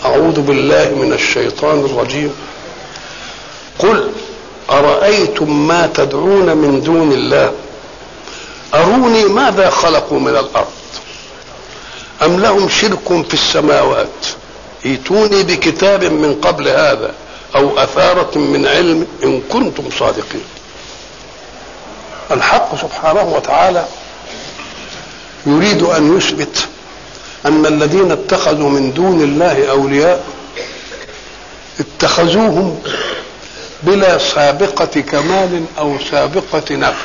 أعوذ بالله من الشيطان الرجيم قل أرأيتم ما تدعون من دون الله أروني ماذا خلقوا من الأرض أم لهم شرك في السماوات ائتوني بكتاب من قبل هذا أو أثارة من علم إن كنتم صادقين الحق سبحانه وتعالى يريد أن يثبت أن الذين اتخذوا من دون الله أولياء اتخذوهم بلا سابقة كمال أو سابقة نفع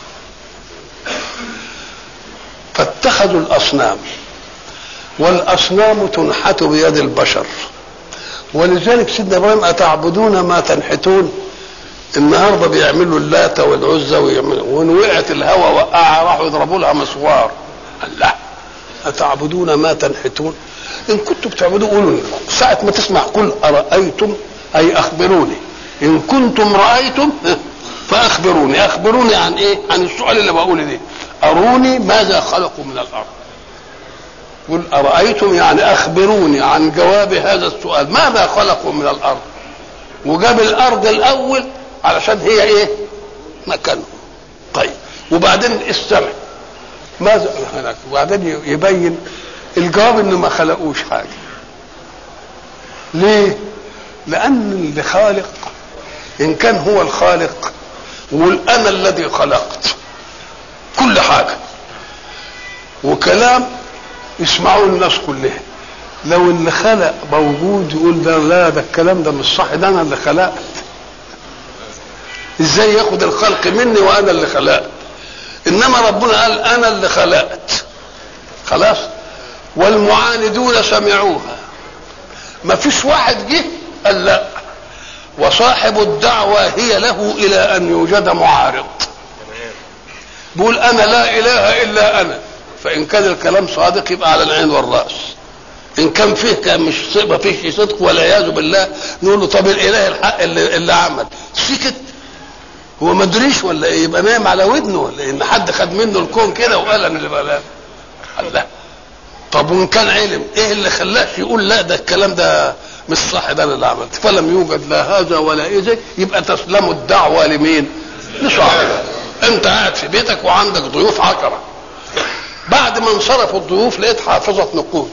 فاتخذوا الأصنام والأصنام تنحت بيد البشر ولذلك سيدنا إبراهيم أتعبدون ما تنحتون النهارده بيعملوا اللات والعزى ويعملوا وان وقعت الهوى وقعها راحوا يضربوا لها مسوار الله أتعبدون ما تنحتون إن كنتم بتعبدوا قولوا ساعة ما تسمع قل أرأيتم أي أخبروني إن كنتم رأيتم فأخبروني أخبروني عن إيه؟ عن السؤال اللي بقوله ده أروني ماذا خلقوا من الأرض قل أرأيتم يعني أخبروني عن جواب هذا السؤال ماذا خلقوا من الأرض وجاب الأرض الأول علشان هي إيه مكانه طيب وبعدين السمع ماذا هناك وبعدين يبين الجواب انه ما خلقوش حاجه ليه لان اللي خالق ان كان هو الخالق يقول انا الذي خلقت كل حاجه وكلام يسمعوه الناس كلها لو اللي خلق موجود يقول ده لا ده الكلام ده مش صح ده انا اللي خلقت ازاي ياخد الخلق مني وانا اللي خلقت انما ربنا قال انا اللي خلقت خلاص والمعاندون سمعوها ما فيش واحد جه قال لا وصاحب الدعوة هي له إلى أن يوجد معارض بيقول أنا لا إله إلا أنا فإن كان الكلام صادق يبقى على العين والرأس إن كان فيه كان مش ما فيش صدق والعياذ بالله نقول له طب الإله الحق اللي, اللي عمل سكت هو ما ادريش ولا ايه يبقى نايم على ودنه ولا ان حد خد منه الكون كده وقال انا اللي بقى لا طب وان كان علم ايه اللي خلاش يقول لا ده الكلام ده مش صح ده انا اللي عملت فلم يوجد لا هذا ولا ايه يبقى تسلم الدعوه لمين؟ لصاحبه انت قاعد في بيتك وعندك ضيوف عشره بعد ما انصرفوا الضيوف لقيت حافظه نقود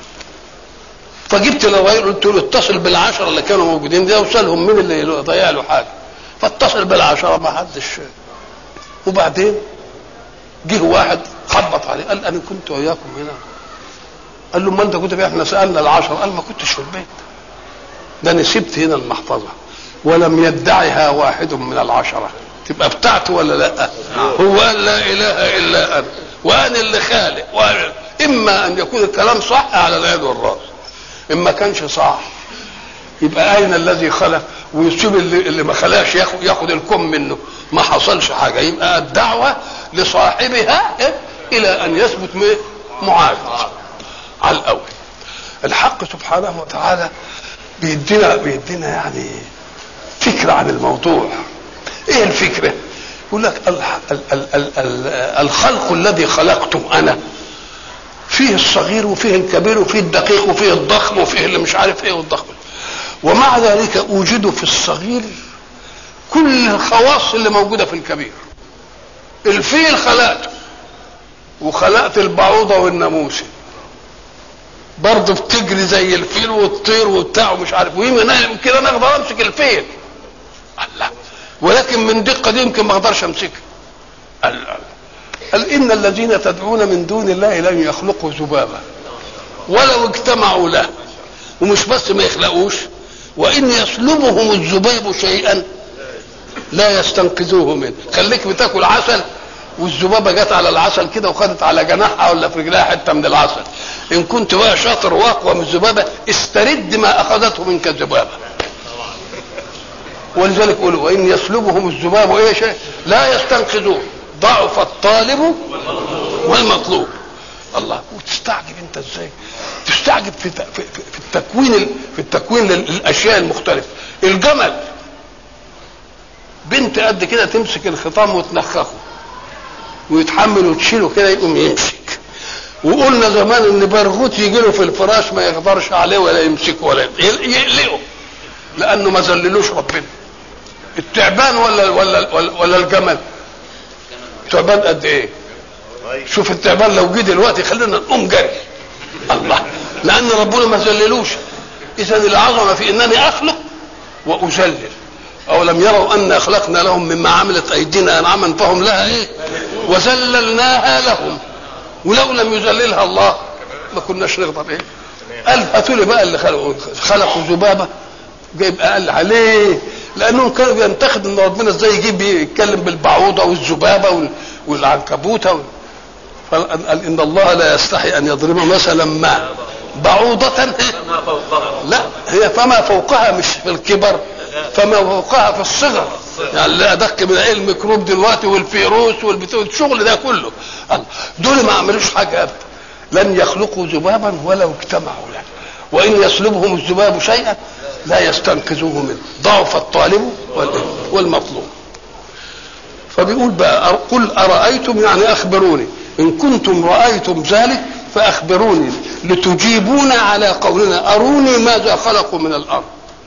فجبت للراجل قلت له اتصل بالعشره اللي كانوا موجودين ده وسالهم مين اللي ضيع له حاجه فاتصل بالعشرة ما حدش وبعدين جه واحد خبط عليه قال انا كنت وياكم هنا قال له ما انت كنت فين احنا سالنا العشرة قال ما كنتش في البيت ده انا سبت هنا المحفظة ولم يدعها واحد من العشرة تبقى بتاعته ولا لا هو قال لا اله الا انا وانا اللي خالق وأنا اما ان يكون الكلام صح على اليد والراس اما كانش صح يبقى اين الذي خلق ويسيب اللي, اللي ما خلاش ياخد, ياخد الكم منه ما حصلش حاجه يبقى الدعوه لصاحبها إيه؟ الى ان يثبت معارض على الاول الحق سبحانه وتعالى بيدينا بيدينا يعني فكره عن الموضوع ايه الفكره يقول لك ال ال ال ال ال الخلق الذي خلقته انا فيه الصغير وفيه الكبير وفيه الدقيق وفيه الضخم وفيه اللي مش عارف ايه والضخم ومع ذلك اوجد في الصغير كل الخواص اللي موجوده في الكبير الفيل خلقته وخلقت البعوضه والناموسه برضه بتجري زي الفيل وتطير وبتاع ومش عارف ويمكن انا اقدر امسك الفيل الله ولكن من دقه دي يمكن ما اقدرش امسكها قال, قال ان الذين تدعون من دون الله لن يخلقوا ذبابا ولو اجتمعوا له ومش بس ما يخلقوش وان يسلبهم الذباب شيئا لا يستنقذوه منه خليك بتاكل عسل والذبابه جت على العسل كده وخدت على جناحها ولا في رجلها حته من العسل ان كنت بقى شاطر واقوى من الذبابه استرد ما اخذته منك الذبابه ولذلك يقولوا وان يسلبهم الذباب ايه شيء لا يستنقذوه ضعف الطالب والمطلوب الله وتستعجب انت ازاي تستعجب في في, في التكوين في التكوين للاشياء المختلفه الجمل بنت قد كده تمسك الخطام وتنخخه ويتحمل وتشيله كده يقوم يمسك وقلنا زمان ان برغوت يجي له في الفراش ما يقدرش عليه ولا يمسكه ولا يقلقه لانه ما ذللوش ربنا التعبان ولا ولا ولا, ولا الجمل التعبان قد ايه شوف التعبان لو جه دلوقتي خلينا نقوم جري الله لان ربنا ما ذللوش اذا العظمه في انني اخلق واذلل او لم يروا ان خلقنا لهم مما عملت ايدينا انعاما فهم لها ايه وذللناها لهم ولو لم يذللها الله ما كناش نقدر ايه قال هاتوا لي بقى اللي خلقوا خلقوا ذبابه جايب اقل عليه لانهم كانوا بينتقدوا ان ربنا ازاي يجيب يتكلم بالبعوضه والذبابه والعنكبوته قال ان الله لا يستحي ان يضرب مثلا ما بعوضة لا هي فما فوقها مش في الكبر فما فوقها في الصغر يعني لا ادق من ايه الميكروب دلوقتي والفيروس والبتاع الشغل ده كله دول ما عملوش حاجه ابدا لن يخلقوا ذبابا ولو اجتمعوا له وان يسلبهم الذباب شيئا لا يستنقذوه منه ضعف الطالب والمطلوب فبيقول بقى قل ارايتم يعني اخبروني ان كنتم رايتم ذلك فاخبروني لتجيبون على قولنا اروني ماذا خلقوا من الارض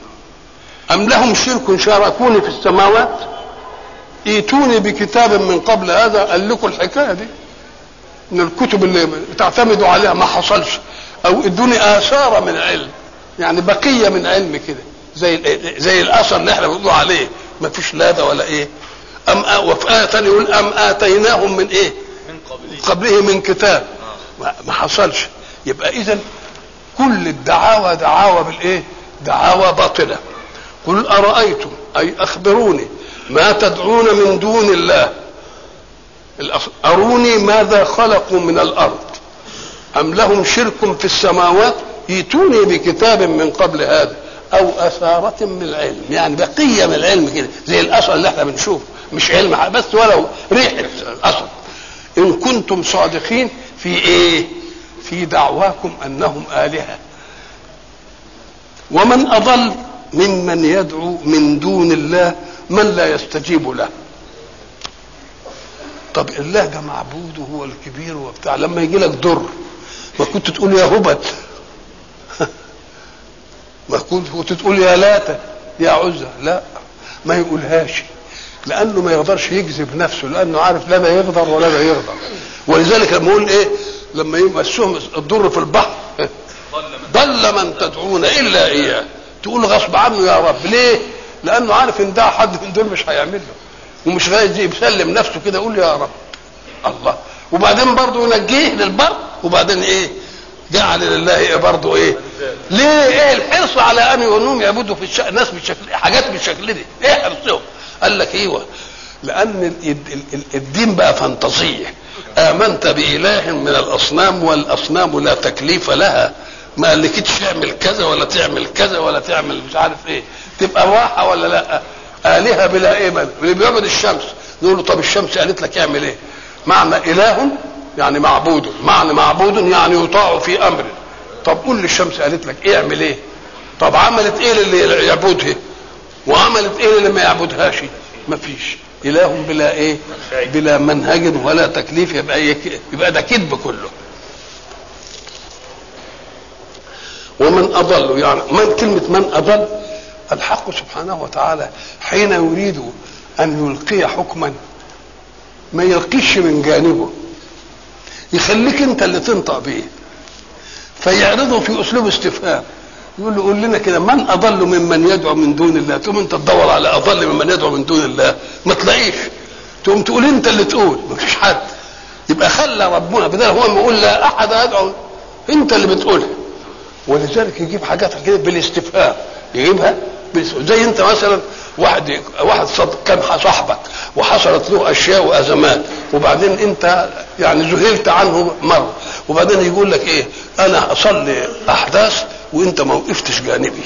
ام لهم شرك شاركوني في السماوات ايتوني بكتاب من قبل هذا قال لكم الحكايه دي من الكتب اللي تعتمدوا عليها ما حصلش او ادوني اثار من علم يعني بقيه من علم كده زي زي الاثر اللي احنا بنقول عليه ما فيش لا ده ولا ايه ام وفي ايه ثانيه يقول ام اتيناهم من ايه من قبله قبله من كتاب ما ما حصلش يبقى اذا كل الدعاوى دعاوى بالايه دعاوى باطله قل ارايتم اي اخبروني ما تدعون من دون الله الأص- اروني ماذا خلقوا من الارض ام لهم شرك في السماوات ائتوني بكتاب من قبل هذا او اثاره من العلم يعني بقيه من العلم كده زي الاثر اللي احنا بنشوفه مش علم بس ولو ريحه الاثر ان كنتم صادقين في ايه في دعواكم انهم الهه ومن اضل ممن يدعو من دون الله من لا يستجيب له طب الله ده معبود وهو الكبير وبتاع لما يجي لك ضر ما كنت تقول يا هبل ما كنت تقول يا لاتة يا عزة لا ما يقولهاش لانه ما يقدرش يجذب نفسه لانه عارف لا ده يقدر ولا ده يقدر ولذلك لما يقول ايه لما يمسهم الضر في البحر ضل من تدعون الا اياه تقول غصب عنه يا رب ليه لانه عارف ان ده حد من دول مش هيعمل له ومش عايز يسلم نفسه كده يقول يا رب الله وبعدين برضه ينجيه للبر وبعدين ايه جعل لله إيه برضه ايه ليه ايه الحرص على ان انهم يعبدوا في الشك... ناس بالشكل حاجات بالشكل دي ايه حرصهم قال لك ايوه لان ال- ال- ال- الدين بقى فانتازيه امنت باله من الاصنام والاصنام لا تكليف لها ما قالكيش تعمل كذا ولا تعمل كذا ولا تعمل مش عارف ايه تبقى راحه ولا لا الهه بلا ايه بل اللي بيعبد الشمس نقول له طب الشمس قالت لك اعمل ايه معنى اله يعني معبود معنى معبود يعني يطاع في امره طب قول للشمس قالت لك ايه اعمل ايه طب عملت ايه للي يعبدها وعملت ايه للي ما يعبدهاش مفيش اله بلا ايه بلا منهج ولا تكليف يبقى يك- يبقى ده كذب كله ومن اضل يعني من كلمه من اضل الحق سبحانه وتعالى حين يريد ان يلقي حكما ما يلقيش من جانبه يخليك انت اللي تنطق به فيعرضه في اسلوب استفهام يقول له قول لنا كده من اضل ممن يدعو من دون الله تقوم انت تدور على اضل ممن يدعو من دون الله ما تلاقيش تقوم تقول انت اللي تقول ما فيش حد يبقى خلى ربنا بدل هو ما يقول لا احد يدعو انت اللي بتقولها ولذلك يجيب حاجات كده بالاستفهام يجيبها بالاستفهام. زي انت مثلا واحد واحد صد كان صاحبك وحصلت له اشياء وازمات وبعدين انت يعني ذهلت عنه مره وبعدين يقول لك ايه انا اصلي احداث وانت ما وقفتش جانبي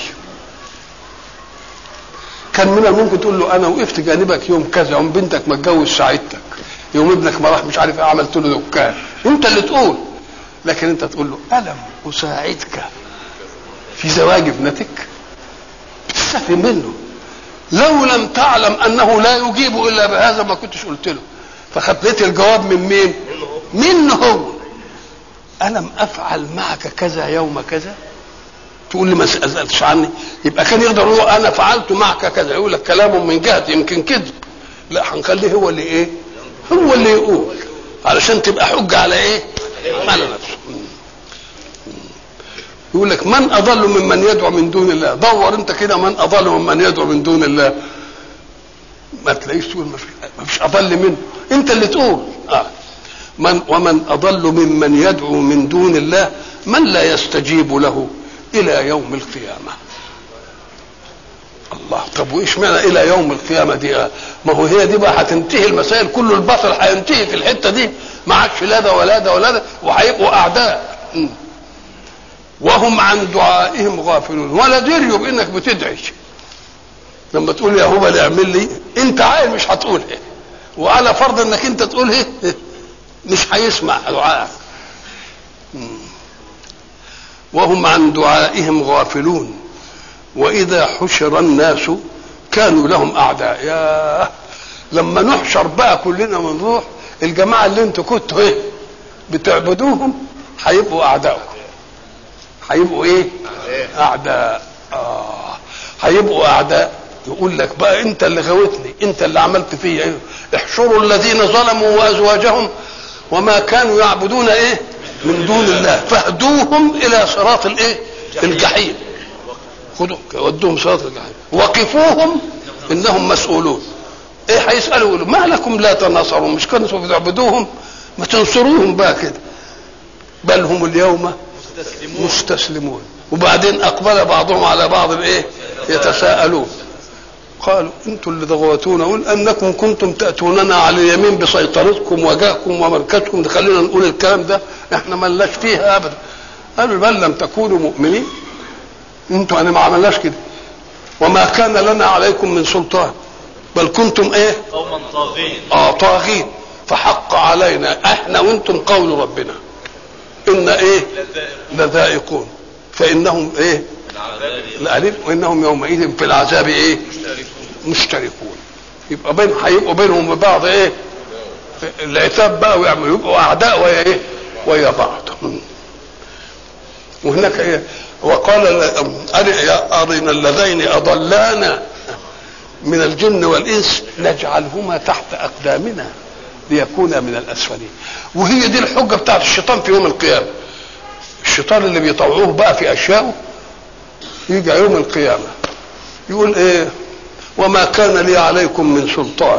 كان من الممكن تقول له انا وقفت جانبك يوم كذا يوم بنتك ما اتجوز ساعدتك يوم ابنك ما راح مش عارف ايه عملت له دكان انت اللي تقول لكن انت تقول له الم اساعدك في زواج ابنتك بتستفهم منه لو لم تعلم انه لا يجيب الا بهذا ما كنتش قلت له فخبيت الجواب من مين منه هو الم افعل معك كذا يوم كذا تقول لي ما سالتش عني يبقى كان يقدر يقول انا فعلت معك كذا يقول لك كلام من جهه يمكن كذب لا هنخليه هو اللي ايه هو اللي يقول علشان تبقى حجه على ايه على نفسه يقول لك من اضل ممن يدعو من دون الله دور انت كده من اضل ممن يدعو من دون الله ما تلاقيش تقول ما فيش اضل منه انت اللي تقول آه. من ومن اضل ممن يدعو من دون الله من لا يستجيب له الى يوم القيامه الله طب وايش معنى الى يوم القيامه دي آه. ما هو هي دي بقى هتنتهي المسائل كل البطل هينتهي في الحته دي ما عادش لا ده ولا ده ولا ده وهيبقوا اعداء م. وهم عن دعائهم غافلون ولا دريوا بانك بتدعي لما تقول يا هبل اعمل لي انت عايل مش هتقول ايه وعلى فرض انك انت تقول ايه مش هيسمع دعائك وهم عن دعائهم غافلون واذا حشر الناس كانوا لهم اعداء يا لما نحشر بقى كلنا ونروح الجماعه اللي انتوا كنتوا ايه بتعبدوهم هيبقوا اعدائكم هيبقوا ايه اعداء اه هيبقوا اعداء يقول لك بقى انت اللي غوتني انت اللي عملت فيا ايه احشروا الذين ظلموا وازواجهم وما كانوا يعبدون ايه من دون الله فاهدوهم الى صراط الايه الجحيم خدوا ودوهم صراط الجحيم وقفوهم انهم مسؤولون ايه هيسالوا يقولوا ما لكم لا تناصرون مش كانوا بتعبدوهم ما تنصروهم بقى كده بل هم اليوم مستسلمون, مستسلمون. وبعدين اقبل بعضهم على بعض ايه يتساءلون قالوا انتم اللي ضغوتونا قول انكم كنتم تاتوننا على اليمين بسيطرتكم وجاهكم وملكتكم خلينا نقول الكلام ده احنا ما لناش فيها ابدا قالوا بل لم تكونوا مؤمنين انتوا انا ما عملناش كده وما كان لنا عليكم من سلطان بل كنتم ايه قوما طاغين اه طاغين فحق علينا احنا وانتم قول ربنا ان ايه لذائقون فانهم ايه الالف وانهم يومئذ في العذاب ايه مشتركون يبقى بين هيبقوا بينهم وبعض ايه العتاب بقى ويعملوا يبقوا اعداء ويا ايه ويا بعض وهناك ايه وقال ارنا اللذين اضلانا من الجن والانس نجعلهما تحت اقدامنا ليكونا من الاسفلين وهي دي الحجه بتاعت الشيطان في يوم القيامه الشيطان اللي بيطوعوه بقى في اشيائه يجي يوم القيامه يقول ايه وما كان لي عليكم من سلطان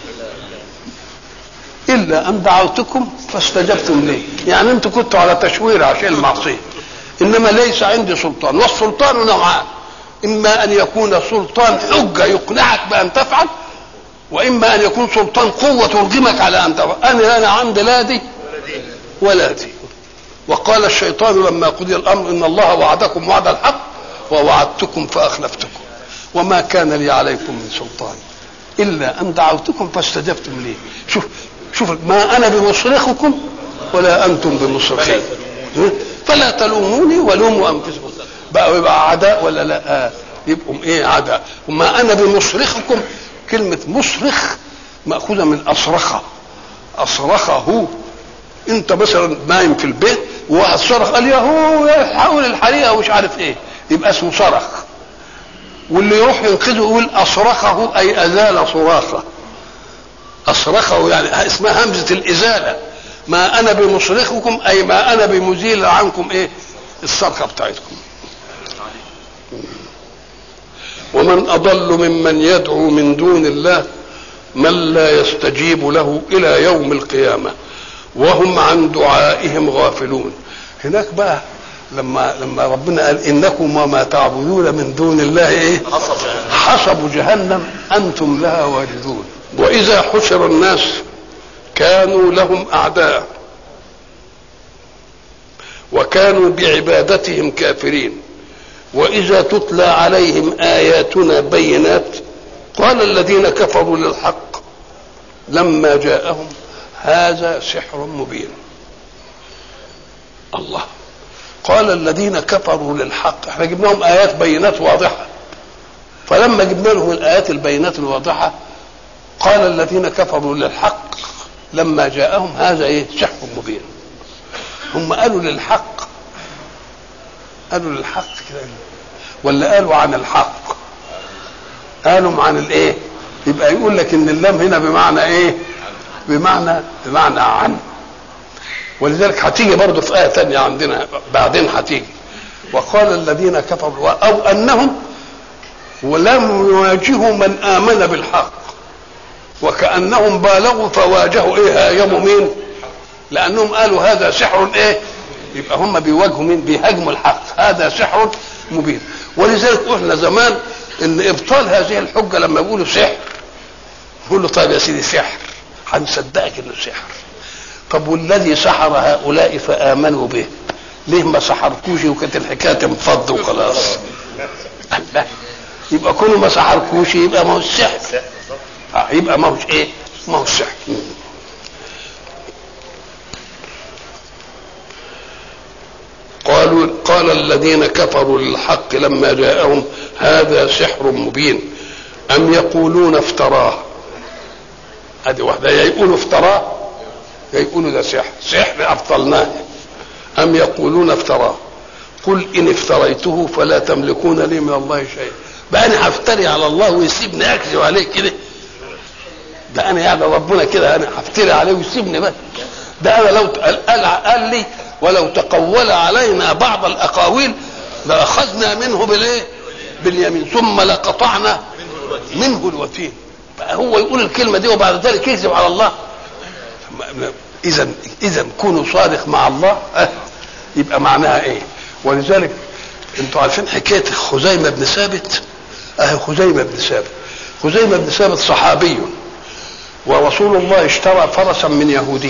الا ان دعوتكم فاستجبتم لي يعني انتوا كنتوا على تشوير عشان المعصيه انما ليس عندي سلطان والسلطان نوعان اما ان يكون سلطان حجه يقنعك بان تفعل واما ان يكون سلطان قوه ترغمك على ان تفعل انا انا عندي لا دي ولا دي وقال الشيطان لما قضي الامر ان الله وعدكم وعد الحق ووعدتكم فاخلفتكم وما كان لي عليكم من سلطان الا ان دعوتكم فاستجبتم لي شوف شوف ما انا بمصرخكم ولا انتم بمصرخي فلا تلوموني ولوموا انفسكم بقى يبقى اعداء ولا لا آه. يبقوا ايه اعداء وما انا بمصرخكم كلمه مصرخ ماخوذه من اصرخه اصرخه انت مثلا نايم في البيت وواحد صرخ قال يا هو حاول الحريقه ومش عارف ايه يبقى اسمه صرخ واللي يروح ينقذه يقول اصرخه اي ازال صراخه اصرخه يعني اسمها همزه الازاله ما انا بمصرخكم اي ما انا بمزيل عنكم ايه الصرخه بتاعتكم ومن اضل ممن يدعو من دون الله من لا يستجيب له الى يوم القيامه وهم عن دعائهم غافلون هناك بقى لما لما ربنا قال انكم وما تعبدون من دون الله ايه حصب جهنم انتم لها واردون واذا حشر الناس كانوا لهم اعداء وكانوا بعبادتهم كافرين واذا تتلى عليهم اياتنا بينات قال الذين كفروا للحق لما جاءهم هذا سحر مبين الله قال الذين كفروا للحق احنا جبنا لهم ايات بينات واضحه فلما جبنا لهم الايات البينات الواضحه قال الذين كفروا للحق لما جاءهم هذا ايه سحر مبين هم قالوا للحق قالوا للحق كده ولا قالوا عن الحق قالوا عن الايه يبقى يقول لك ان اللام هنا بمعنى ايه بمعنى بمعنى عن ولذلك هتيجي برضه في آية تانية عندنا بعدين هتيجي وقال الذين كفروا أو أنهم ولم يواجهوا من آمن بالحق وكأنهم بالغوا فواجهوا إيه هاجموا مين لأنهم قالوا هذا سحر إيه يبقى هم بيواجهوا مين بيهاجموا الحق هذا سحر مبين ولذلك قلنا زمان ان ابطال هذه الحجه لما يقولوا سحر يقول له طيب يا سيدي سحر هنصدقك انه سحر طب والذي سحر هؤلاء فامنوا به ليه ما سحركوش وكانت الحكايه تنفض وخلاص لا يبقى كونه ما سحركوش يبقى ما هو السحر آه يبقى ما هوش ايه ما هو السحر قالوا قال الذين كفروا للحق لما جاءهم هذا سحر مبين أم يقولون افتراه هذه واحدة يا يقولوا افتراه يا يقولوا ده سحر سحر أبطلناه أم يقولون افتراه قل إن افتريته فلا تملكون لي من الله شيئا بقى أنا هفتري على الله ويسيبني أكذب عليه كده ده أنا يعني ربنا كده أنا هفتري عليه ويسيبني بس ده أنا لو قال, قال لي ولو تقول علينا بعض الأقاويل لأخذنا منه بالإيه؟ باليمين ثم لقطعنا منه الوتين بقى هو يقول الكلمه دي وبعد ذلك يكذب على الله اذا اذا كونوا صادق مع الله أه يبقى معناها ايه ولذلك انتوا عارفين حكايه خزيمه بن ثابت اهي خزيمه بن ثابت خزيمه بن ثابت صحابي ورسول الله اشترى فرسا من يهودي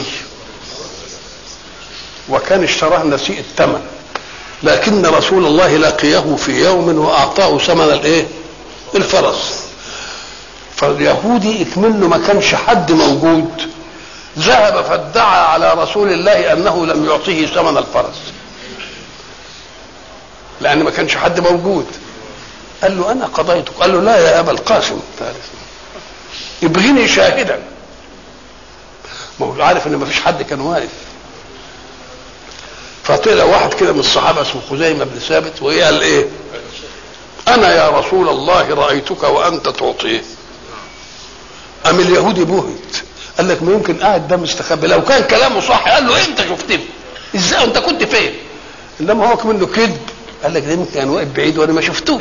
وكان اشتراه نسيء الثمن لكن رسول الله لقيه في يوم واعطاه ثمن الايه الفرس فاليهودي اكمنه ما كانش حد موجود ذهب فادعى على رسول الله انه لم يعطيه ثمن الفرس لان ما كانش حد موجود قال له انا قضيتك قال له لا يا ابا القاسم ابغني شاهدا ما هو عارف ان ما فيش حد كان واقف فطلع واحد كده من الصحابه اسمه خزيمه بن ثابت وهي قال ايه انا يا رسول الله رايتك وانت تعطيه ام اليهودي بهت قال لك ما يمكن قاعد ده مستخبي لو كان كلامه صح قال له انت شفتني ازاي انت كنت فين انما هو منه كذب قال لك ده يمكن كان واقف بعيد وانا ما شفتوش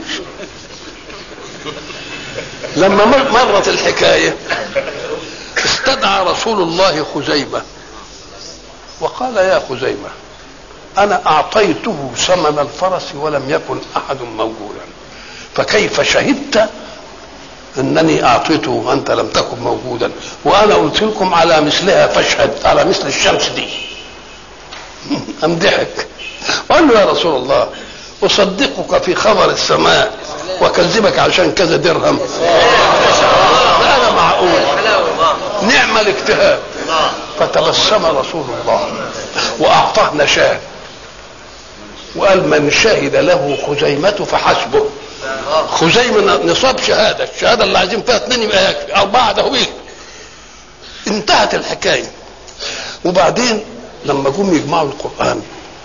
لما مرت الحكايه استدعى رسول الله خزيمه وقال يا خزيمه انا اعطيته ثمن الفرس ولم يكن احد موجودا فكيف شهدت انني اعطيته وانت لم تكن موجودا وانا قلت لكم على مثلها فاشهد على مثل الشمس دي ام ضحك قال له يا رسول الله اصدقك في خبر السماء واكذبك عشان كذا درهم هذا معقول نعم الاجتهاد فتبسم رسول الله واعطاه نشاه وقال من شهد له خزيمة فحسبه خزيمة نصاب شهادة الشهادة اللي عايزين فيها اثنين يبقى يكفي أربعة ده هو انتهت الحكاية وبعدين لما جم يجمعوا القرآن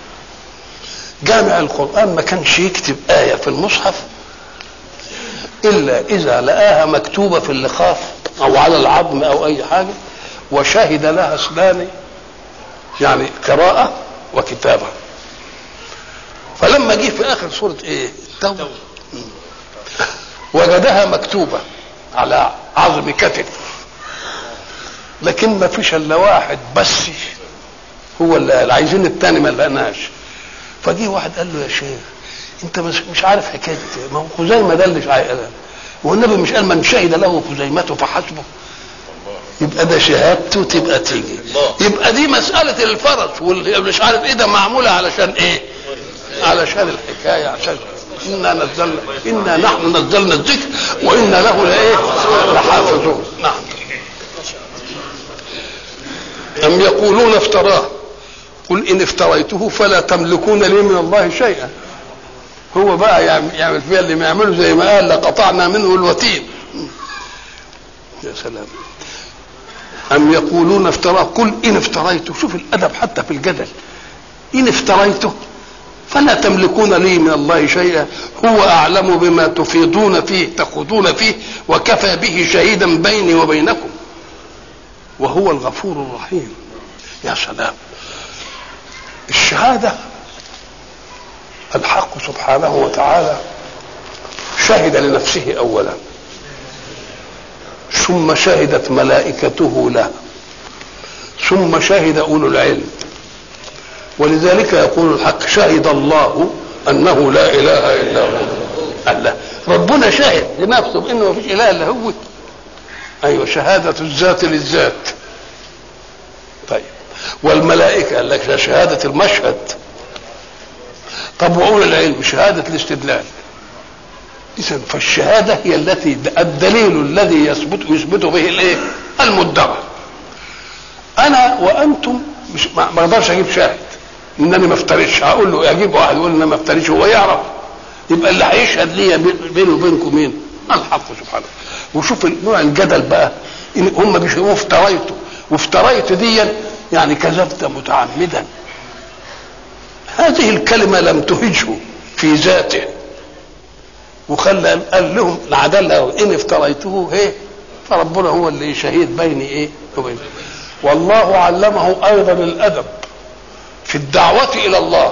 جامع القرآن ما كانش يكتب آية في المصحف إلا إذا لقاها مكتوبة في اللخاف أو على العظم أو أي حاجة وشهد لها اثنان يعني قراءة وكتابة فلما جه في آخر سورة إيه؟ التوبة وجدها مكتوبة على عظم كتف لكن ما فيش الا واحد بس هو اللي عايزين التاني ما لقناش فجه واحد قال له يا شيخ انت مش عارف حكايه ما هو خزيمه ده اللي قال والنبي مش قال من شهد له خزيمته فحسبه يبقى ده شهادته تبقى تيجي يبقى دي مسألة الفرج واللي مش عارف ايه ده معمولة علشان ايه علشان الحكاية عشان إنا نزلنا إنا نحن نزلنا الذكر وإنا له لإيه لحافظون نعم أم يقولون افتراه قل إن افتريته فلا تملكون لي من الله شيئا هو بقى يعمل فيها اللي ما يعمله زي ما قال لقطعنا منه الوتين يا سلام أم يقولون افتراه قل إن افتريته شوف الأدب حتى في الجدل إن افتريته فلا تملكون لي من الله شيئا هو أعلم بما تفيضون فيه تخوضون فيه وكفى به شهيدا بيني وبينكم وهو الغفور الرحيم يا سلام الشهادة الحق سبحانه وتعالى شهد لنفسه أولا ثم شهدت ملائكته له ثم شهد أولو العلم ولذلك يقول الحق شهد الله انه لا اله الا هو الله ربنا شاهد لنفسه بانه ما فيش اله الا هو ايوه شهاده الذات للذات طيب والملائكه قال لك شهاده المشهد طب واولو العلم شهاده الاستدلال اذا فالشهاده هي التي الدليل الذي يثبت يثبت به الايه المدعى انا وانتم مش ما اقدرش اجيب شاهد انني ما افتريش هقول له اجيب واحد يقول انا ما افتريش هو يعرف يبقى اللي هيشهد ليا بيني وبينكم مين؟ الحق سبحانه وشوف نوع الجدل بقى إن هم بيشوفوا افتريته وافتريت دي يعني كذبت متعمدا هذه الكلمة لم تهجه في ذاته وخلى قال لهم العدل ان افتريته ايه فربنا هو اللي شهيد بيني ايه وبينه والله علمه ايضا الادب في الدعوة إلى الله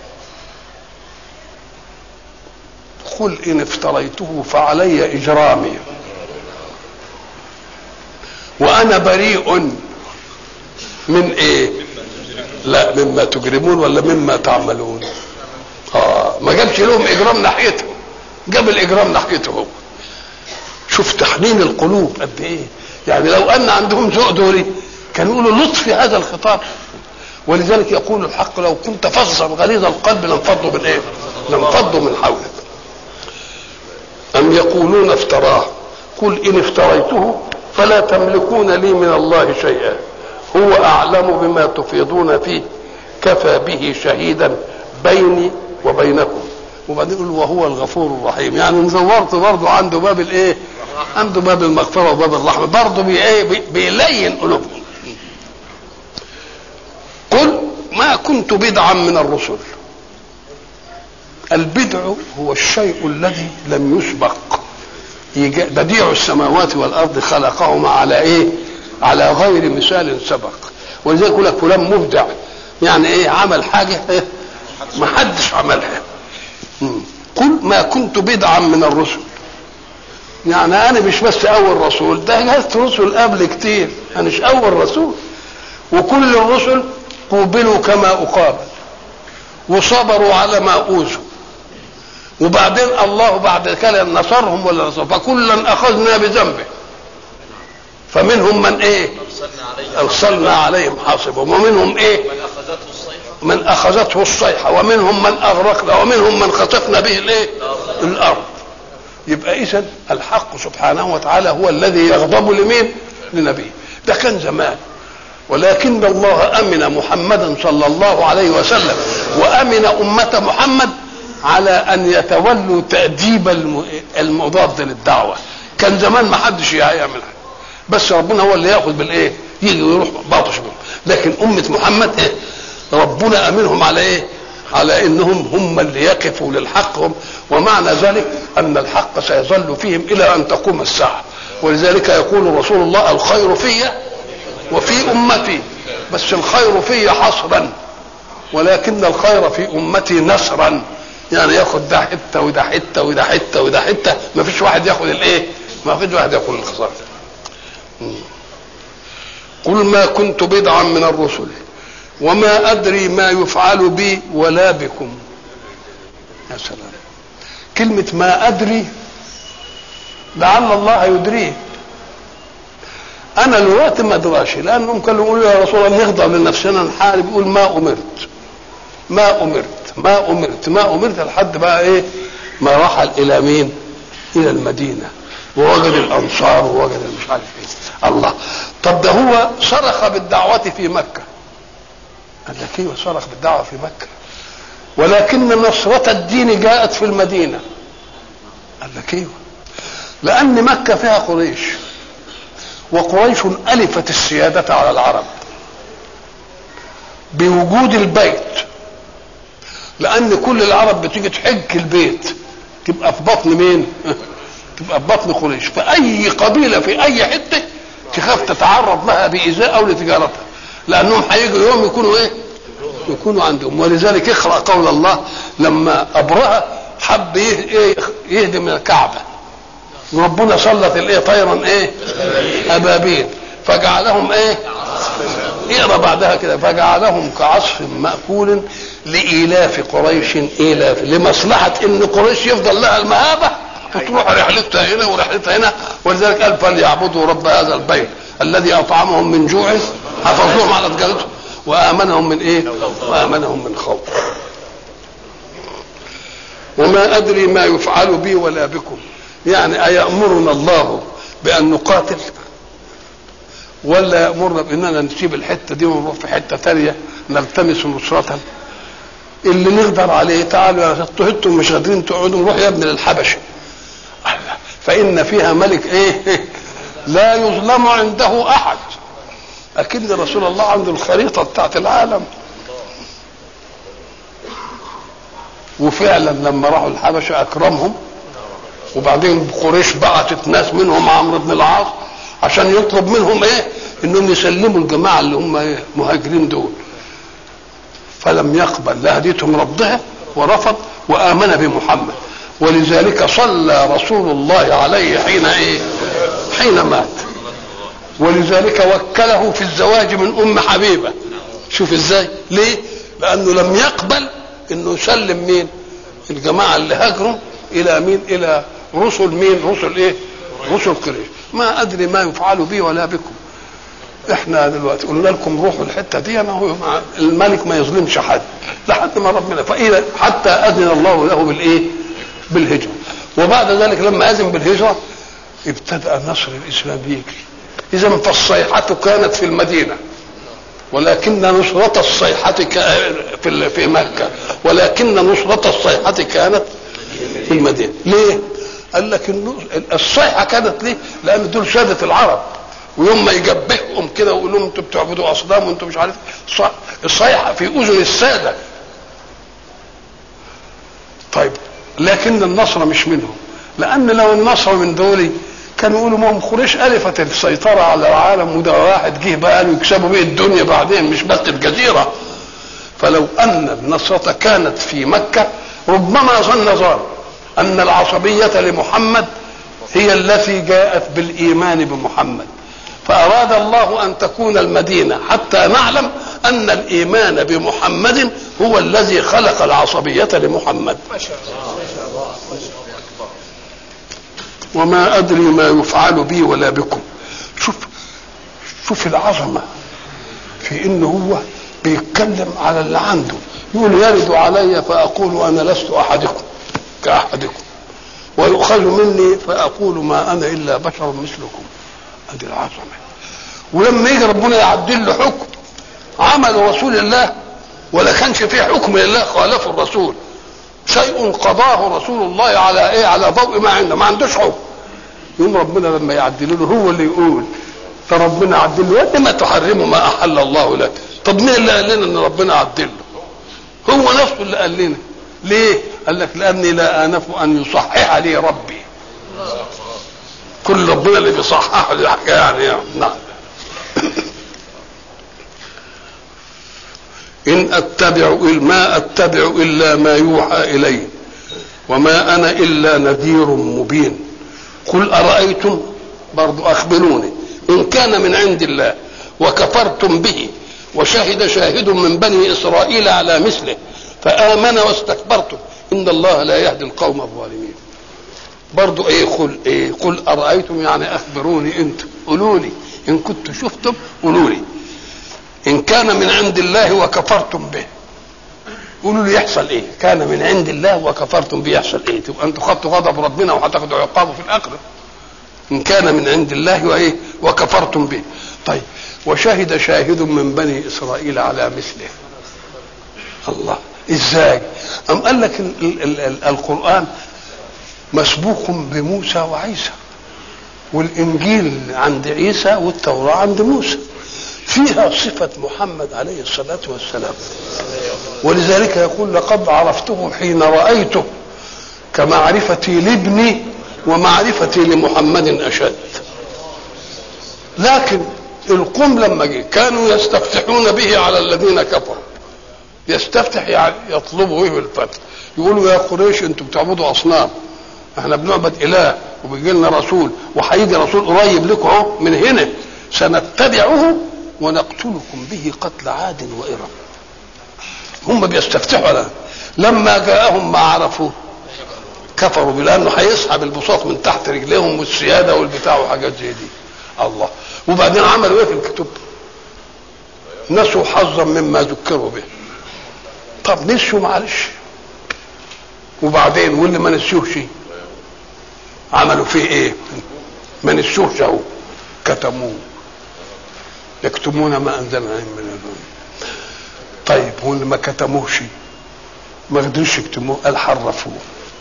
قل إن افتريته فعلي إجرامي وأنا بريء من إيه؟ لا مما تجرمون ولا مما تعملون آه ما جابش لهم إجرام ناحيته جاب الإجرام ناحيته هو شوف تحنين القلوب قد إيه يعني لو أن عندهم ذوق دوري كانوا يقولوا لطف هذا الخطاب ولذلك يقول الحق لو كنت فظا غليظ القلب لانفضوا من ايه؟ لانفضوا من حولك. أم يقولون افتراه قل إن افتريته فلا تملكون لي من الله شيئا هو أعلم بما تفيضون فيه كفى به شهيدا بيني وبينكم وبعدين يقول وهو الغفور الرحيم يعني نزورت برضه عنده باب الايه؟ عنده باب المغفره وباب الرحمه برضه بي ايه بيلين قلوبهم قل ما كنت بدعا من الرسل البدع هو الشيء الذي لم يسبق بديع السماوات والارض خلقهما على ايه على غير مثال سبق ولذلك يقول لك فلان مبدع يعني ايه عمل حاجه إيه؟ ما حدش عملها قل ما كنت بدعا من الرسل يعني انا مش بس اول رسول ده جهزت رسل قبل كتير انا مش اول رسول وكل الرسل قوبلوا كما أقابل وصبروا على ما أوذوا وبعدين الله بعد كده نصرهم ولا نصر فكلا أخذنا بذنبه فمنهم من ايه ارسلنا عليهم حاصبا ومنهم ايه من اخذته الصيحه ومنهم من اغرقنا ومنهم من خسفنا به الايه الارض يبقى اذا الحق سبحانه وتعالى هو الذي يغضب لمين لنبيه ده كان زمان ولكن الله امن محمدا صلى الله عليه وسلم وامن امه محمد على ان يتولوا تاديب المضاد للدعوه كان زمان ما حدش يعمل بس ربنا هو اللي ياخذ بالايه يجي ويروح باطش بهم لكن امه محمد إيه؟ ربنا امنهم على ايه على انهم هم اللي يقفوا للحق ومعنى ذلك ان الحق سيظل فيهم الى ان تقوم الساعه ولذلك يقول رسول الله الخير في وفي امتي بس الخير في حصرا ولكن الخير في امتي نصرا يعني ياخد ده حته وده حته وده حته وده حته ما فيش واحد ياخد الايه ما فيش واحد ياخد الخساره قل ما كنت بدعا من الرسل وما ادري ما يفعل بي ولا بكم يا سلام كلمه ما ادري لعل الله يدريه انا دلوقتي ما ادراش لانهم كانوا يقولوا يا رسول الله نغضب لنفسنا نحارب يقول ما امرت ما امرت ما امرت ما امرت لحد بقى ايه ما رحل الى مين الى المدينه ووجد الانصار ووجد مش عارف ايه الله طب ده هو صرخ بالدعوه في مكه قال لك ايوه صرخ بالدعوه في مكه ولكن نصرة الدين جاءت في المدينة قال لك ايوه لأن مكة فيها قريش وقريش ألفت السيادة على العرب بوجود البيت لان كل العرب بتيجي تحج البيت تبقى في بطن مين تبقى في بطن قريش فاي قبيله في اي حته تخاف تتعرض لها بايذاء او لتجارتها لانهم هيجوا يوم يكونوا ايه يكونوا عندهم ولذلك اقرا قول الله لما ابرهه حب يهدم الكعبه وربنا سلط الايه طيرا ايه ابابيل فجعلهم ايه اقرا بعدها كده فجعلهم كعصف ماكول لايلاف قريش ايلاف لمصلحه ان قريش يفضل لها المهابه وتروح رحلتها هنا ورحلتها هنا ولذلك قال فليعبدوا رب هذا البيت الذي اطعمهم من جوع حفظوهم على تجارتهم وامنهم من ايه؟ وامنهم من خوف. وما ادري ما يفعل بي ولا بكم يعني ايامرنا الله بان نقاتل ولا يامرنا باننا نسيب الحته دي ونروح في حته ثانيه نلتمس نصرة اللي نقدر عليه تعالوا يا انتم مش قادرين تقعدوا نروح يا ابن الحبشه فان فيها ملك ايه لا يظلم عنده احد اكن رسول الله عنده الخريطه بتاعت العالم وفعلا لما راحوا الحبشه اكرمهم وبعدين قريش بعتت ناس منهم عمرو بن العاص عشان يطلب منهم ايه انهم يسلموا الجماعه اللي هم إيه؟ مهاجرين دول فلم يقبل لا هديتهم ربها ورفض وامن بمحمد ولذلك صلى رسول الله عليه حين ايه حين مات ولذلك وكله في الزواج من ام حبيبه شوف ازاي ليه لانه لم يقبل انه يسلم مين الجماعه اللي هاجروا الى مين الى رسل مين رسل ايه رسل قريش ما ادري ما يفعل بي ولا بكم احنا دلوقتي قلنا لكم روحوا الحته دي انا هو الملك ما يظلمش حد لحد ما ربنا فإذا حتى اذن الله له بالايه بالهجره وبعد ذلك لما اذن بالهجره ابتدا نصر الاسلام يجري اذا فالصيحه كانت في المدينه ولكن نصرة الصيحة في في مكة ولكن نصرة الصيحة كانت في المدينة ليه؟ قال لك الصيحة كانت ليه؟ لأن دول سادة العرب ويوم ما يجبههم كده ويقول لهم انتوا بتعبدوا اصنام وانتوا مش عارف الصيحة في اذن السادة طيب لكن النصر مش منهم لان لو النصر من دول كانوا يقولوا ما هم قريش الفت السيطره على العالم وده واحد جه بقى يكسبوا بيه الدنيا بعدين مش بس الجزيره فلو ان النصرة كانت في مكه ربما ظن ظان ان العصبيه لمحمد هي التي جاءت بالايمان بمحمد فاراد الله ان تكون المدينه حتى نعلم ان الايمان بمحمد هو الذي خلق العصبيه لمحمد ما شاء الله وما ادري ما يفعل بي ولا بكم شوف شوف العظمه في انه هو بيتكلم على اللي عنده يقول يرد علي فاقول انا لست احدكم كاحدكم ويؤخذ مني فاقول ما انا الا بشر مثلكم ادي العظمه ولما يجي ربنا يعدل له حكم عمل رسول الله ولا كانش فيه حكم لله خالفه الرسول شيء قضاه رسول الله على ايه على ضوء ما عنده ما عندوش حكم يوم ربنا لما يعدل له هو اللي يقول فربنا عدل له ما تحرموا ما احل الله لك طب مين اللي قال لنا ان ربنا عدل له هو نفسه اللي قال لنا ليه قال لك لاني لا انف ان يصحح لي ربي كل ربنا اللي بيصحح لي الحكايه يعني, يعني نعم إن أتبع ما أتبع إلا ما يوحى إلي وما أنا إلا نذير مبين قل أرأيتم برضو أخبروني إن كان من عند الله وكفرتم به وشهد شاهد من بني إسرائيل على مثله فآمن واستكبرتم إن الله لا يهدي القوم الظالمين برضو ايه قل ايه قل ارايتم يعني اخبروني انتم قولوا لي ان كنتم شفتم قولوا لي ان كان من عند الله وكفرتم به قولوا لي يحصل ايه كان من عند الله وكفرتم به يحصل ايه تبقى انتوا خدتوا غضب ربنا وهتاخدوا عقابه في الاخره ان كان من عند الله وايه وكفرتم به طيب وشهد شاهد من بني اسرائيل على مثله الله ازاي ام قال لك ال ال ال القران مسبوق بموسى وعيسى والانجيل عند عيسى والتوراه عند موسى فيها صفه محمد عليه الصلاه والسلام ولذلك يقول لقد عرفته حين رأيته كمعرفتي لابني ومعرفتي لمحمد أشد لكن القوم لما جه كانوا يستفتحون به على الذين كفروا يستفتح يعني يطلبوا به الفتح يقولوا يا قريش انتم بتعبدوا اصنام احنا بنعبد اله وبيجي لنا رسول وهيجي رسول قريب لكم اهو من هنا سنتبعه ونقتلكم به قتل عاد وإرم هم بيستفتحوا على لما جاءهم ما عرفوا كفروا لانه هيسحب البساط من تحت رجليهم والسياده والبتاع وحاجات زي دي الله وبعدين عملوا ايه في الكتب نسوا حظا مما ذكروا به طب نسوا معلش وبعدين واللي ما نسيوش عملوا فيه ايه ما نسيوش اهو كتموه يكتمون ما انزلنا عليهم من الظلم طيب واللي ما كتموش ما قدروش يكتموه قال حرفوه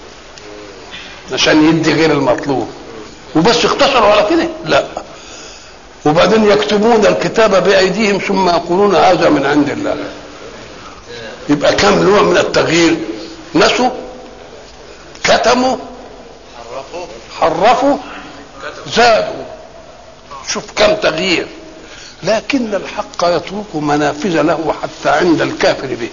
عشان يدي غير المطلوب وبس اقتصروا على كده لا وبعدين يكتبون الكتاب بايديهم ثم يقولون هذا من عند الله يبقى كم نوع من التغيير نسوا كتموا حرفوا زادوا شوف كم تغيير لكن الحق يترك منافذ له حتى عند الكافر به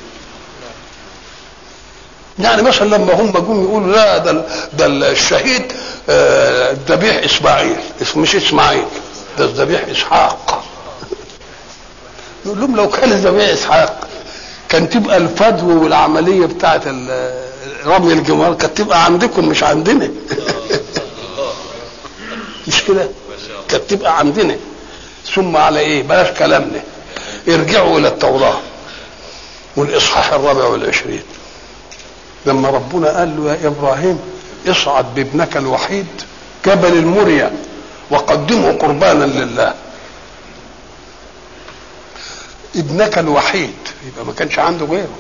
يعني مثلا لما هم جم يقولوا لا ده ده الشهيد الذبيح آه اسماعيل مش اسماعيل ده الذبيح اسحاق يقول لهم لو كان الذبيح اسحاق كان تبقى الفدو والعمليه بتاعت رمي الجمار كانت تبقى عندكم مش عندنا مش كده كانت تبقى عندنا ثم على ايه بلاش كلامنا ارجعوا الى التوراه والاصحاح الرابع والعشرين لما ربنا قال له يا ابراهيم اصعد بابنك الوحيد جبل المريا وقدمه قربانا لله ابنك الوحيد يبقى ما كانش عنده غيره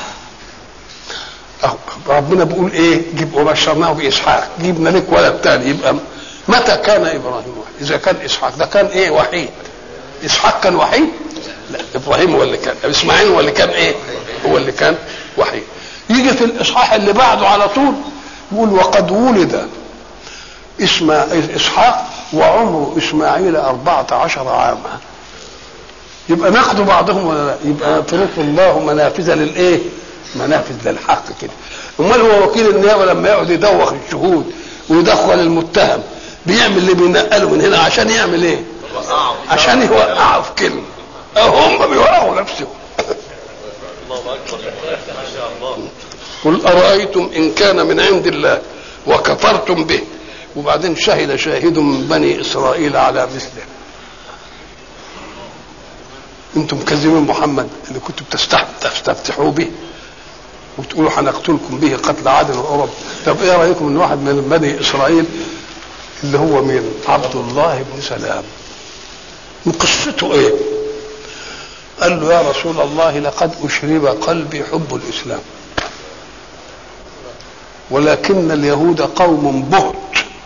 ربنا بيقول ايه جيب وبشرناه باسحاق جبنا لك ولد تاني يبقى متى كان ابراهيم وحيد اذا كان اسحاق ده كان ايه وحيد اسحاق كان وحيد لا ابراهيم هو اللي كان اسماعيل هو اللي كان ايه هو اللي كان وحيد يجي في الاصحاح اللي بعده على طول يقول وقد ولد اسماء اسحاق وعمر اسماعيل أربعة عشر عاما يبقى ناخذ بعضهم ولا لا يبقى يترك الله منافذ للايه منافذ للحق كده امال هو وكيل النيابه لما يقعد يدوخ الشهود ويدخل المتهم بيعمل اللي بينقله من هنا عشان يعمل ايه عشان يوقعه في كلمه هم بيوقعوا نفسهم قل أرأيتم إن كان من عند الله وكفرتم به وبعدين شهد شاهد من بني إسرائيل على مثله انتم مكذبين محمد اللي كنتم تستفتحوا به وتقولوا هنقتلكم به قتل عاد وأرب طب ايه رايكم ان واحد من بني اسرائيل اللي هو مين عبد الله بن سلام من قصته ايه قال له يا رسول الله لقد اشرب قلبي حب الاسلام ولكن اليهود قوم بهت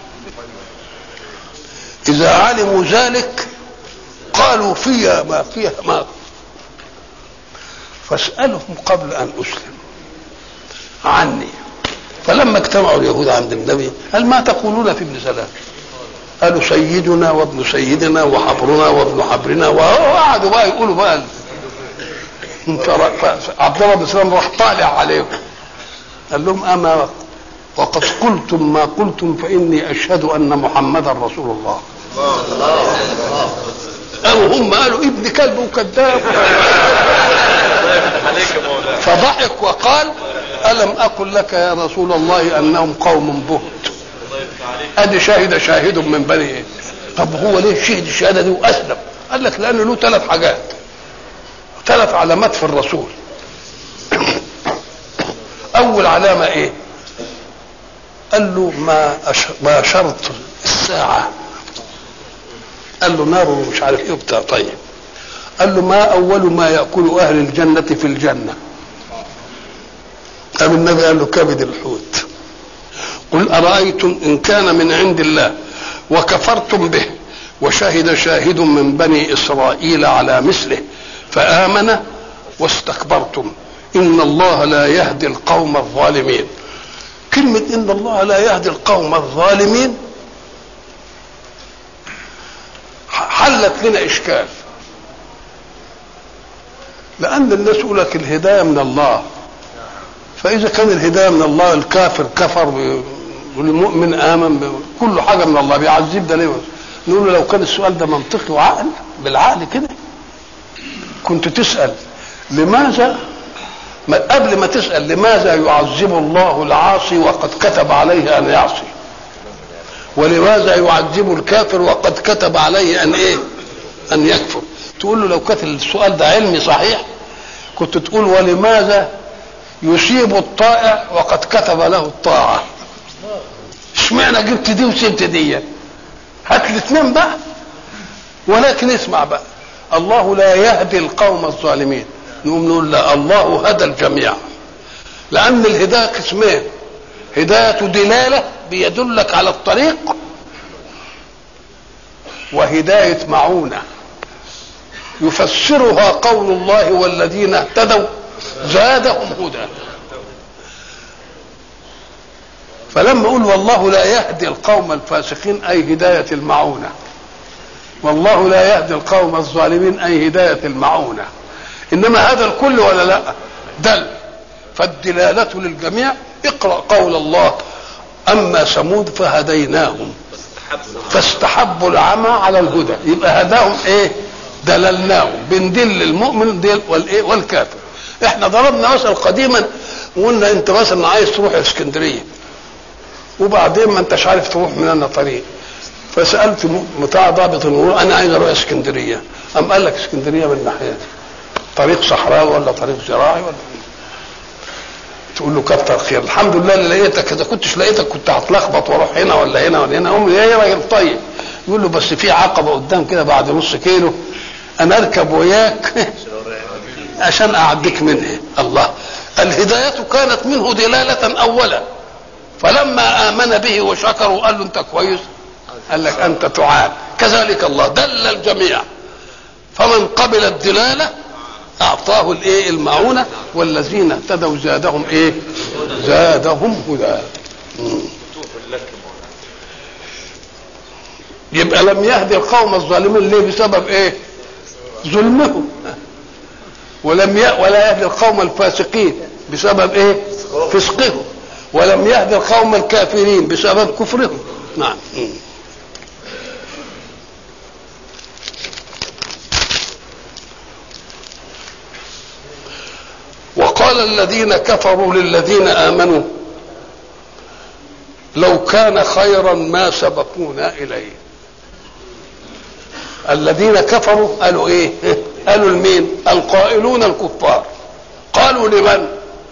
اذا علموا ذلك قالوا فيها ما فيها ما فاسالهم قبل ان اسلم عني فلما اجتمعوا اليهود عند النبي قال ما تقولون في ابن سلام قالوا سيدنا وابن سيدنا وحبرنا وابن حبرنا وقعدوا بقى يقولوا بقى عبد الله بن سلام راح طالع عليهم قال لهم اما وقد قلتم ما قلتم فاني اشهد ان محمدا رسول الله قالوا هم قالوا ابن كلب وكذاب فضحك وقال ألم أقل لك يا رسول الله أنهم قوم بهت أدي شاهد شاهد من بني إيه طب هو ليه شهد الشهادة دي وأسلم قال لك لأنه له ثلاث حاجات ثلاث علامات في الرسول أول علامة إيه قال له ما أش... ما شرط الساعة قال له نار ومش عارف ايه وبتاع طيب قال له ما اول ما ياكل اهل الجنه في الجنه قام النبي قال له كبد الحوت قل ارايتم ان كان من عند الله وكفرتم به وشهد شاهد من بني اسرائيل على مثله فامن واستكبرتم ان الله لا يهدي القوم الظالمين كلمه ان الله لا يهدي القوم الظالمين حلت لنا اشكال لان الناس يقول لك الهدايه من الله فاذا كان الهدايه من الله الكافر كفر والمؤمن امن كل حاجه من الله بيعذب ده ليه نقول له لو كان السؤال ده منطقي وعقل بالعقل كده كنت تسال لماذا ما قبل ما تسال لماذا يعذب الله العاصي وقد كتب عليه ان يعصي ولماذا يعذب الكافر وقد كتب عليه ان ايه ان يكفر تقول له لو كان السؤال ده علمي صحيح كنت تقول ولماذا يصيب الطائع وقد كتب له الطاعه اشمعنى جبت دي وسبت دي هات الاثنين بقى ولكن اسمع بقى الله لا يهدي القوم الظالمين نقوم نقول لا الله هدى الجميع لان الهدايه قسمين هدايه دلاله بيدلك على الطريق وهدايه معونه يفسرها قول الله والذين اهتدوا زادهم هدى فلما اقول والله لا يهدي القوم الفاسقين اي هدايه المعونه والله لا يهدي القوم الظالمين اي هدايه المعونه انما هذا الكل ولا لا دل فالدلاله للجميع اقرا قول الله اما ثمود فهديناهم فاستحبوا العمى على الهدى يبقى هداهم ايه دللناهم بندل المؤمن دل والايه والكافر احنا ضربنا مثل قديما وقلنا انت مثلا عايز تروح اسكندريه وبعدين ما انتش عارف تروح من انا طريق فسالت بتاع ضابط المرور انا عايز اروح اسكندريه قام قال لك اسكندريه من ناحيه طريق صحراوي ولا طريق زراعي ولا تقول له كتر خير الحمد لله اللي لقيتك اذا كنتش لقيتك كنت هتلخبط واروح هنا ولا هنا ولا هنا امي يا راجل طيب يقول له بس في عقبه قدام كده بعد نص كيلو انا اركب وياك عشان اعديك منها الله الهدايه كانت منه دلاله اولا فلما امن به وشكر وقال له انت كويس قال لك انت تعان كذلك الله دل الجميع فمن قبل الدلاله اعطاه الايه المعونه والذين اهتدوا زادهم ايه زادهم هدى يبقى لم يهدي القوم الظالمين ليه بسبب ايه ظلمهم ولم ي... ولا يهدي القوم الفاسقين بسبب ايه فسقهم ولم يهدي القوم الكافرين بسبب كفرهم نعم وقال الذين كفروا للذين امنوا لو كان خيرا ما سبقونا اليه الذين كفروا قالوا ايه قالوا لمين القائلون الكفار قالوا لمن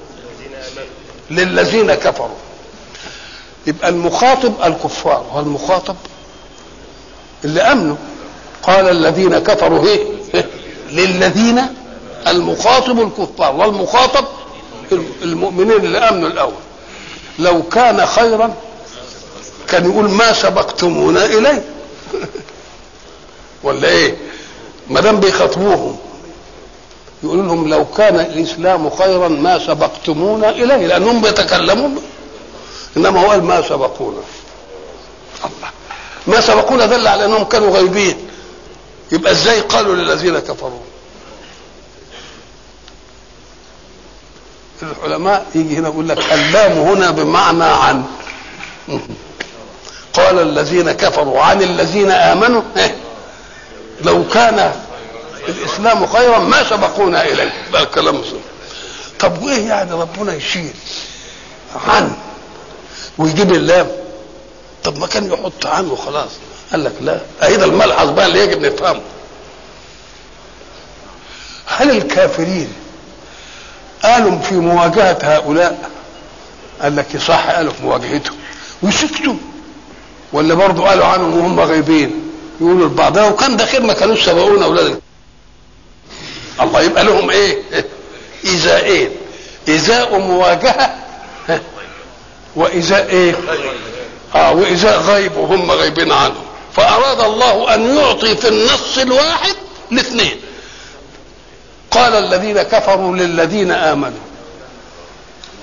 للذين كفروا يبقى المخاطب الكفار والمخاطب اللي امنوا قال الذين كفروا ايه للذين المخاطب الكفار والمخاطب المؤمنين اللي امنوا الاول لو كان خيرا كان يقول ما سبقتمونا اليه ولا ايه ما دام بيخاطبوهم يقول لهم لو كان الاسلام خيرا ما سبقتمونا اليه لانهم بيتكلمون انما هو قال ما سبقونا الله ما سبقونا دل على انهم كانوا غيبين يبقى ازاي قالوا للذين كفروا العلماء يجي هنا يقول لك اللام هنا بمعنى عن قال الذين كفروا عن الذين امنوا لو كان الاسلام خيرا ما سبقونا اليه بقى الكلام صحيح. طب وايه يعني ربنا يشيل عن ويجيب اللام طب ما كان يحط عنه وخلاص قال لك لا اهي ده الملحظ بقى اللي يجب نفهمه هل الكافرين قالوا في مواجهة هؤلاء قال لك صح قالوا في مواجهتهم وسكتوا ولا برضه قالوا عنهم وهم غايبين يقولوا لبعض وكان ده خير ما كانوش سبقونا اولاد الله يبقى لهم ايه ايذاءين ايذاء مواجهه وايذاء ايه اه وايذاء غيب وهم غايبين عنه فاراد الله ان يعطي في النص الواحد الاثنين قال الذين كفروا للذين امنوا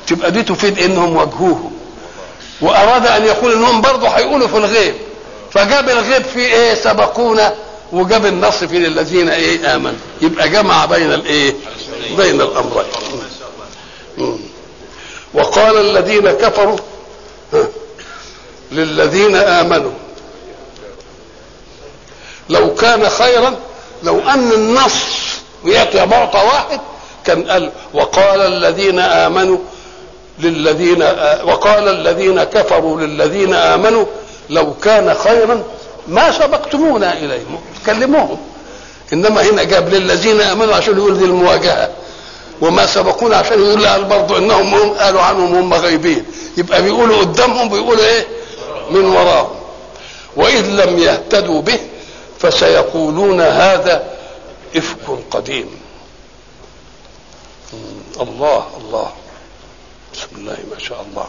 تبقى دي تفيد انهم واجهوه واراد ان يقول انهم برضه هيقولوا في الغيب فجاب الغيب في ايه سبقونا وجاب النص في الذين ايه امنوا يبقى جمع بين الايه بين الامرين مم. وقال الذين كفروا ها، للذين امنوا لو كان خيرا لو ان النص يعطي معطى واحد كان قال وقال الذين امنوا للذين آ- وقال الذين كفروا للذين امنوا لو كان خيرا ما سبقتمونا اليه كلموهم انما هنا جاب للذين امنوا عشان يقول دي المواجهه وما سبقونا عشان يقول قال برضه انهم هم قالوا عنهم هم غيبين يبقى بيقولوا قدامهم بيقولوا ايه من وراهم واذ لم يهتدوا به فسيقولون هذا افك قديم مم، الله الله بسم الله ما شاء الله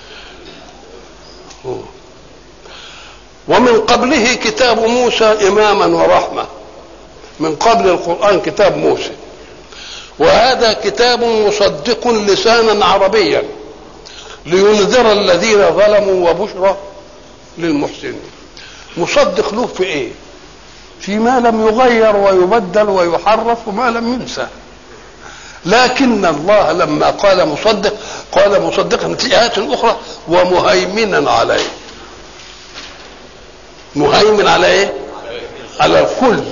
هو. ومن قبله كتاب موسى اماما ورحمه من قبل القران كتاب موسى وهذا كتاب مصدق لسانا عربيا لينذر الذين ظلموا وبشرى للمحسنين مصدق له في ايه فيما لم يغير ويبدل ويحرف وما لم ينسى لكن الله لما قال مصدق قال مصدقا في آيات أخرى ومهيمنا عليه مهيمن على ايه على الكل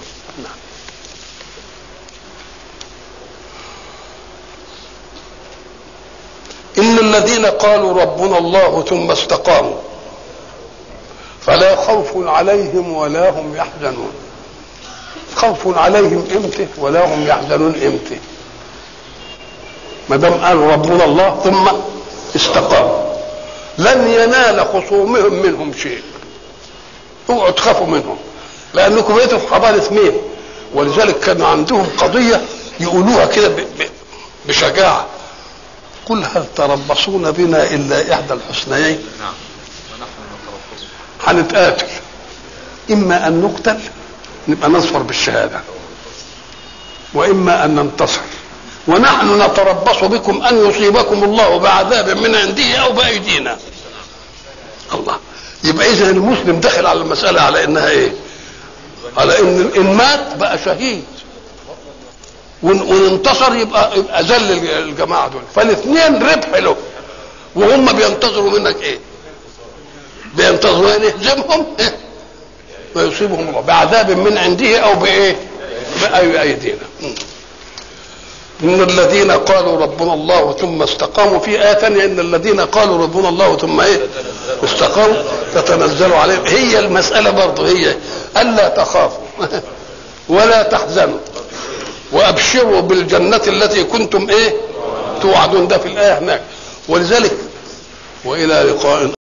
إن الذين قالوا ربنا الله ثم استقاموا فلا خوف عليهم ولا هم يحزنون خوف عليهم امتى ولا هم يحزنون امتى ما دام قالوا ربنا الله ثم استقاموا لن ينال خصومهم منهم شيء اوعوا تخافوا منهم لانكم بقيتوا في حضاره مين ولذلك كان عندهم قضيه يقولوها كده ب- ب- بشجاعه قل هل تربصون بنا الا احدى الحسنيين نعم ونحن نتربص هنتقاتل اما ان نقتل نبقى نظفر بالشهاده واما ان ننتصر ونحن نتربص بكم ان يصيبكم الله بعذاب من عنده او بايدينا الله يبقى اذا المسلم دخل على المساله على انها ايه على ان ان مات بقى شهيد وان وإن انتصر يبقى يبقى ذل الجماعه دول فالاثنين ربح له وهم بينتظروا منك ايه بينتظروا ان يهزمهم إيه؟ ويصيبهم الله بعذاب من عنده او بايه باي ايدينا م. ان الذين قالوا ربنا الله ثم استقاموا في ايه ثانيه ان الذين قالوا ربنا الله ثم ايه استقاموا تتنزل عليهم هي المساله برضه هي الا تخافوا ولا تحزنوا وابشروا بالجنه التي كنتم ايه توعدون ده في الايه هناك ولذلك والى لقاء